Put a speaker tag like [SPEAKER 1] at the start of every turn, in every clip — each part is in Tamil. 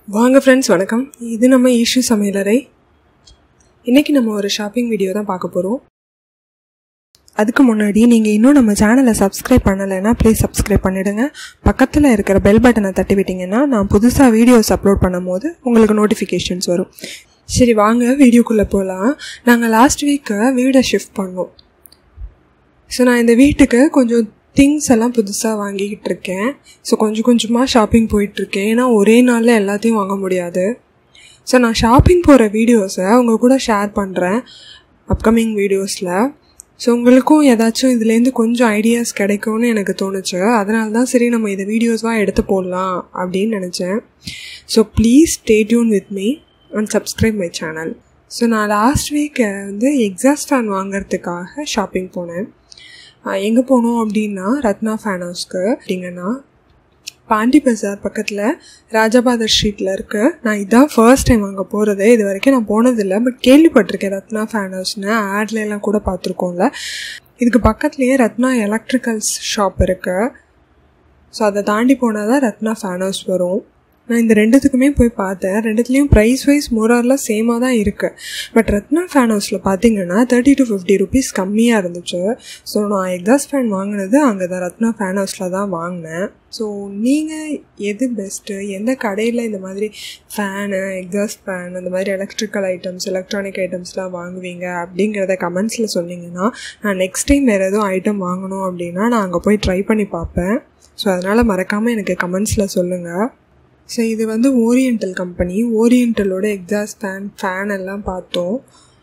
[SPEAKER 1] வாங்க ஃப்ரெண்ட்ஸ் வணக்கம் இது நம்ம ஈஷு சமையலறை இன்றைக்கி நம்ம ஒரு ஷாப்பிங் வீடியோ தான் பார்க்க போகிறோம் அதுக்கு முன்னாடி நீங்கள் இன்னும் நம்ம சேனலை சப்ஸ்கிரைப் பண்ணலைன்னா ப்ளீஸ் சப்ஸ்கிரைப் பண்ணிவிடுங்க பக்கத்தில் இருக்கிற பெல் பட்டனை தட்டி விட்டிங்கன்னா நான் புதுசாக வீடியோஸ் அப்லோட் பண்ணும்போது உங்களுக்கு நோட்டிஃபிகேஷன்ஸ் வரும் சரி வாங்க வீடியோக்குள்ளே போகலாம் நாங்கள் லாஸ்ட் வீக்கு வீடை ஷிஃப்ட் பண்ணோம் ஸோ நான் இந்த வீட்டுக்கு கொஞ்சம் திங்ஸ் எல்லாம் புதுசாக வாங்கிக்கிட்டு இருக்கேன் ஸோ கொஞ்சம் கொஞ்சமாக ஷாப்பிங் போயிட்டுருக்கேன் ஏன்னா ஒரே நாளில் எல்லாத்தையும் வாங்க முடியாது ஸோ நான் ஷாப்பிங் போகிற வீடியோஸை உங்கள் கூட ஷேர் பண்ணுறேன் அப்கமிங் வீடியோஸில் ஸோ உங்களுக்கும் ஏதாச்சும் இதுலேருந்து கொஞ்சம் ஐடியாஸ் கிடைக்கும்னு எனக்கு தோணுச்சு அதனால தான் சரி நம்ம இதை வீடியோஸாக எடுத்து போடலாம் அப்படின்னு நினச்சேன் so please stay tune with me and subscribe my channel so நான் லாஸ்ட் வீக் வந்து எக்ஸாஸ்ட் ஃபேன் வாங்குறதுக்காக ஷாப்பிங் போனேன் எங்கே போனோம் அப்படின்னா ரத்னா ஃபேன் ஹவுஸ்க்கு அப்படிங்கன்னா பாண்டி பஜார் பக்கத்தில் ராஜபாதர் ஸ்ட்ரீட்டில் இருக்கு நான் இதான் ஃபர்ஸ்ட் டைம் அங்கே போகிறது இது வரைக்கும் நான் போனதில்லை பட் கேள்விப்பட்டிருக்கேன் ரத்னா ஃபேன் ஹவுஸ்னு ஆட்ல எல்லாம் கூட பார்த்துருக்கோம்ல இதுக்கு பக்கத்துலேயே ரத்னா எலக்ட்ரிக்கல்ஸ் ஷாப் இருக்குது ஸோ அதை தாண்டி போனால் தான் ரத்னா ஃபேன் ஹவுஸ் வரும் நான் இந்த ரெண்டுத்துக்குமே போய் பார்த்தேன் ரெண்டுத்துலேயும் ப்ரைஸ் வைஸ் மோராரில் சேமாக தான் இருக்குது பட் ரத்னா ஃபேன் ஹவுஸில் பார்த்தீங்கன்னா தேர்ட்டி டு ஃபிஃப்டி ருபீஸ் கம்மியாக இருந்துச்சு ஸோ நான் எக்ஸாஸ்ட் ஃபேன் வாங்கினது அங்கே தான் ரத்னா ஃபேன் ஹவுஸில் தான் வாங்கினேன் ஸோ நீங்கள் எது பெஸ்ட்டு எந்த கடையில் இந்த மாதிரி ஃபேனு எக்ஸாஸ்ட் ஃபேன் அந்த மாதிரி எலக்ட்ரிக்கல் ஐட்டம்ஸ் எலக்ட்ரானிக் ஐட்டம்ஸ்லாம் வாங்குவீங்க அப்படிங்கிறத கமெண்ட்ஸில் சொன்னீங்கன்னா நான் நெக்ஸ்ட் டைம் வேறு எதுவும் ஐட்டம் வாங்கணும் அப்படின்னா நான் அங்கே போய் ட்ரை பண்ணி பார்ப்பேன் ஸோ அதனால் மறக்காமல் எனக்கு கமெண்ட்ஸில் சொல்லுங்கள் ஸோ இது வந்து ஓரியண்டல் கம்பெனி ஓரியண்டலோட எக்ஸாஸ்ட் ஃபேன் ஃபேன் எல்லாம் பார்த்தோம்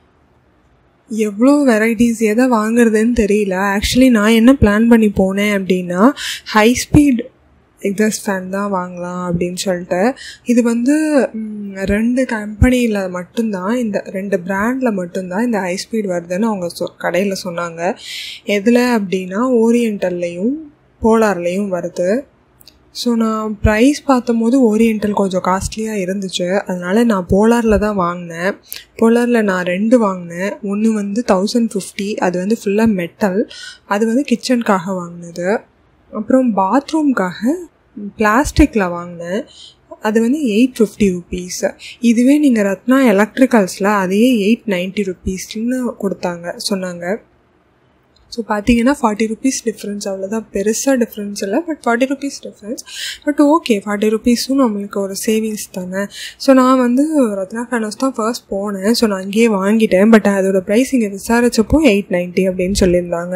[SPEAKER 1] எவ்வளோ வெரைட்டிஸ் எதை வாங்குறதுன்னு தெரியல ஆக்சுவலி நான் என்ன பிளான் பண்ணி போனேன் அப்படின்னா ஹை ஸ்பீட் எக்ஸாஸ்ட் ஃபேன் தான் வாங்கலாம் அப்படின்னு சொல்லிட்டு இது வந்து ரெண்டு கம்பெனியில் மட்டும்தான் இந்த ரெண்டு பிராண்டில் மட்டும்தான் இந்த ஹை ஸ்பீட் வருதுன்னு அவங்க சொ கடையில் சொன்னாங்க எதில் அப்படின்னா ஓரியண்டல்லையும் போலார்லேயும் வருது ஸோ நான் ப்ரைஸ் பார்த்தம்போது ஓரியண்டல் கொஞ்சம் காஸ்ட்லியாக இருந்துச்சு அதனால் நான் போலாரில் தான் வாங்கினேன் போலாரில் நான் ரெண்டு வாங்கினேன் ஒன்று வந்து தௌசண்ட் ஃபிஃப்டி அது வந்து ஃபுல்லாக மெட்டல் அது வந்து கிச்சனுக்காக வாங்கினது அப்புறம் பாத்ரூம்காக பிளாஸ்டிக்கில் வாங்கினேன் அது வந்து எயிட் ஃபிஃப்டி ருபீஸ் இதுவே நீங்கள் ரத்னா எலக்ட்ரிக்கல்ஸில் அதையே எயிட் நைன்ட்டி ருபீஸ்ன்னு கொடுத்தாங்க சொன்னாங்க ஸோ பார்த்தீங்கன்னா ஃபார்ட்டி ருபீஸ் டிஃப்ரென்ஸ் அவ்வளோதான் பெருசாக டிஃப்ரென்ஸ் இல்லை but forty rupees difference but okay forty ருபீஸும் நம்மளுக்கு ஒரு சேவிங்ஸ் தானே ஸோ நான் வந்து ரத்னா ஃபேனஸ் தான் ஃபர்ஸ்ட் போனேன் ஸோ நான் அங்கேயே வாங்கிட்டேன் பட் அதோட ப்ரைஸ் இங்கே விசாரிச்சப்போ எயிட் நைன்ட்டி அப்படின்னு சொல்லியிருந்தாங்க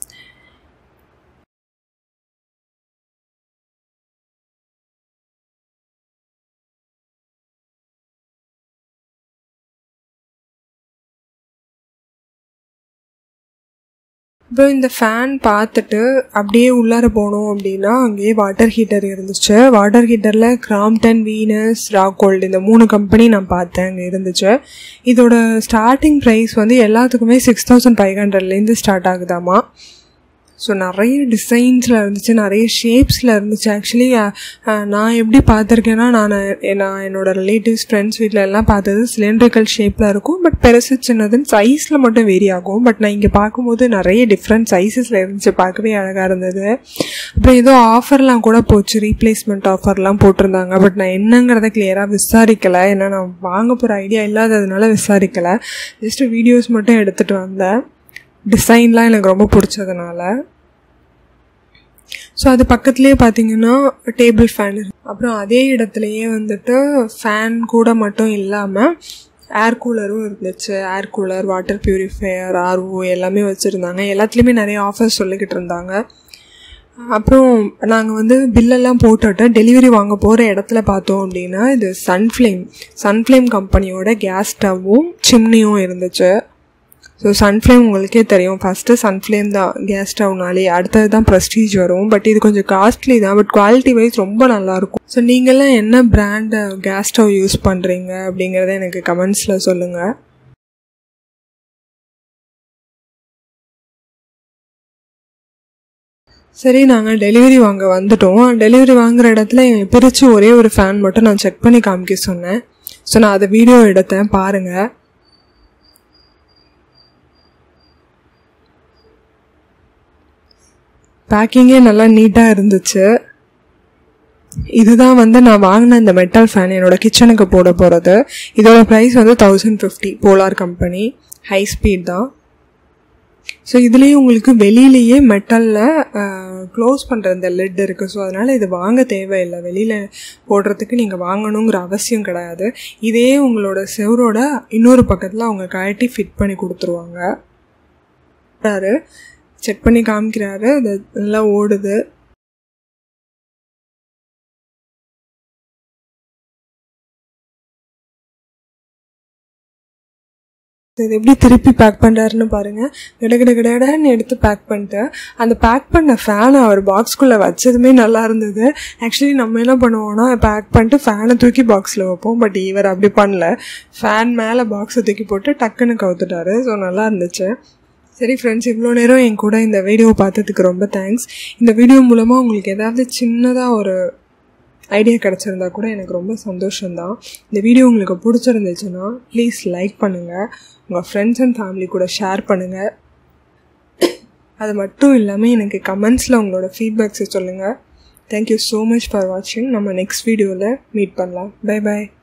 [SPEAKER 1] அப்புறம் இந்த ஃபேன் பார்த்துட்டு அப்படியே உள்ளார போனோம் அப்படின்னா அங்கேயே வாட்டர் ஹீட்டர் இருந்துச்சு வாட்டர் ஹீட்டரில் கிராம்டன் வீனஸ் ராக்கோல்டு இந்த மூணு கம்பெனி நான் பார்த்தேன் அங்கே இருந்துச்சு இதோட ஸ்டார்டிங் ப்ரைஸ் வந்து எல்லாத்துக்குமே சிக்ஸ் தௌசண்ட் ஃபைவ் ஹண்ட்ரட்லேருந்து ஸ்டார்ட் ஆகுதாமா ஸோ நிறைய டிசைன்ஸில் இருந்துச்சு நிறைய ஷேப்ஸில் இருந்துச்சு ஆக்சுவலி நான் எப்படி பார்த்துருக்கேன்னா நான் நான் என்னோடய ரிலேட்டிவ்ஸ் ஃப்ரெண்ட்ஸ் வீட்டில் எல்லாம் பார்த்தது சிலிண்ட்ரிக்கல் ஷேப்பில் இருக்கும் பட் பெருசு சின்னதுன்னு சைஸில் மட்டும் வேரி ஆகும் பட் நான் இங்கே பார்க்கும்போது நிறைய டிஃப்ரெண்ட் சைஸஸில் இருந்துச்சு பார்க்கவே அழகாக இருந்தது அப்புறம் ஏதோ ஆஃபர்லாம் கூட போச்சு ரீப்ளேஸ்மெண்ட் ஆஃபர்லாம் போட்டிருந்தாங்க பட் நான் என்னங்கிறத கிளியராக விசாரிக்கலை ஏன்னா நான் வாங்க போகிற ஐடியா இல்லாததுனால விசாரிக்கலை ஜஸ்ட்டு வீடியோஸ் மட்டும் எடுத்துகிட்டு வந்தேன் டிசைன்லாம் எனக்கு ரொம்ப பிடிச்சதுனால ஸோ அது பக்கத்துலேயே பார்த்தீங்கன்னா டேபிள் ஃபேன் அப்புறம் அதே இடத்துலையே வந்துட்டு ஃபேன் கூட மட்டும் இல்லாமல் ஏர் கூலரும் இருந்துச்சு air cooler water purifier RO எல்லாமே வச்சுருந்தாங்க எல்லாத்துலேயுமே நிறைய ஆஃபர்ஸ் சொல்லிக்கிட்டு இருந்தாங்க அப்புறம் நாங்கள் வந்து பில்லெல்லாம் போட்டுட்டு டெலிவரி வாங்க போகிற இடத்துல பார்த்தோம் அப்படின்னா இது சன்ஃப்ளேம் சன்ஃப்ளேம் கம்பெனியோட கேஸ் ஸ்டவ்வும் சிம்னியும் இருந்துச்சு ஸோ சன்ஃப்ளேம் உங்களுக்கே தெரியும் ஃபஸ்ட்டு சன்ஃப்ளேம் தான் கேஸ் ஸ்டவ்னாலே அடுத்தது தான் ப்ரெஸ்டீஜ் வரும் பட் இது கொஞ்சம் காஸ்ட்லி தான் பட் குவாலிட்டி வைஸ் ரொம்ப நல்லாயிருக்கும் ஸோ நீங்கள்லாம் என்ன பிராண்டு கேஸ் ஸ்டவ் யூஸ் பண்ணுறீங்க அப்படிங்கிறத எனக்கு கமெண்ட்ஸில் சொல்லுங்கள் சரி நாங்கள் டெலிவரி வாங்க வந்துட்டோம் டெலிவரி வாங்குற இடத்துல பிரித்து ஒரே ஒரு ஃபேன் மட்டும் நான் செக் பண்ணி காமிக்க சொன்னேன் ஸோ நான் அதை வீடியோ எடுத்தேன் பாருங்கள் பேக்கிங்கே நல்லா நீட்டாக இருந்துச்சு இதுதான் வந்து நான் வாங்கின இந்த மெட்டல் ஃபேன் என்னோட கிச்சனுக்கு போட போகிறது இதோட ப்ரைஸ் வந்து thousand fifty Polar company high speed தான் ஸோ இதுலேயே உங்களுக்கு வெளியிலேயே மெட்டலில் க்ளோஸ் பண்ணுற இந்த லெட் இருக்குது ஸோ அதனால் இது வாங்க தேவையில்லை வெளியில் போடுறதுக்கு நீங்கள் வாங்கணுங்கிற அவசியம் கிடையாது இதே உங்களோட செவரோட இன்னொரு பக்கத்தில் அவங்க கழட்டி ஃபிட் பண்ணி கொடுத்துருவாங்க செக் பண்ணி காமிக்கிறாரு அது நல்லா ஓடுது இது எப்படி திருப்பி பேக் பண்ணுறாருன்னு பாருங்கள் கிட கிட கிடன்னு எடுத்து பேக் பண்ணிட்டு அந்த பேக் பண்ண ஃபேனை அவர் பாக்ஸ்குள்ளே வச்சதுமே நல்லா இருந்தது ஆக்சுவலி நம்ம என்ன பண்ணுவோம்னா பேக் பண்ணிட்டு ஃபேனை தூக்கி பாக்ஸில் வைப்போம் பட் இவர் அப்படி பண்ணல ஃபேன் மேலே பாக்ஸை தூக்கி போட்டு டக்குன்னு கவுத்துட்டாரு ஸோ நல்லா இருந்துச்சு சரி ஃப்ரெண்ட்ஸ் இவ்வளோ நேரம் என் கூட இந்த வீடியோ பார்த்ததுக்கு ரொம்ப தேங்க்ஸ் இந்த வீடியோ மூலமாக உங்களுக்கு ஏதாவது சின்னதாக ஒரு ஐடியா கிடச்சிருந்தா கூட எனக்கு ரொம்ப சந்தோஷம்தான் இந்த வீடியோ உங்களுக்கு பிடிச்சிருந்துச்சுன்னா ப்ளீஸ் லைக் பண்ணுங்கள் உங்கள் ஃப்ரெண்ட்ஸ் அண்ட் ஃபேமிலி கூட ஷேர் பண்ணுங்கள் அது மட்டும் இல்லாமல் எனக்கு கமெண்ட்ஸில் உங்களோட ஃபீட்பேக்ஸை சொல்லுங்கள் தேங்க்யூ ஸோ மச் ஃபார் வாட்சிங் நம்ம நெக்ஸ்ட் வீடியோவில் மீட் பண்ணலாம் பை பாய்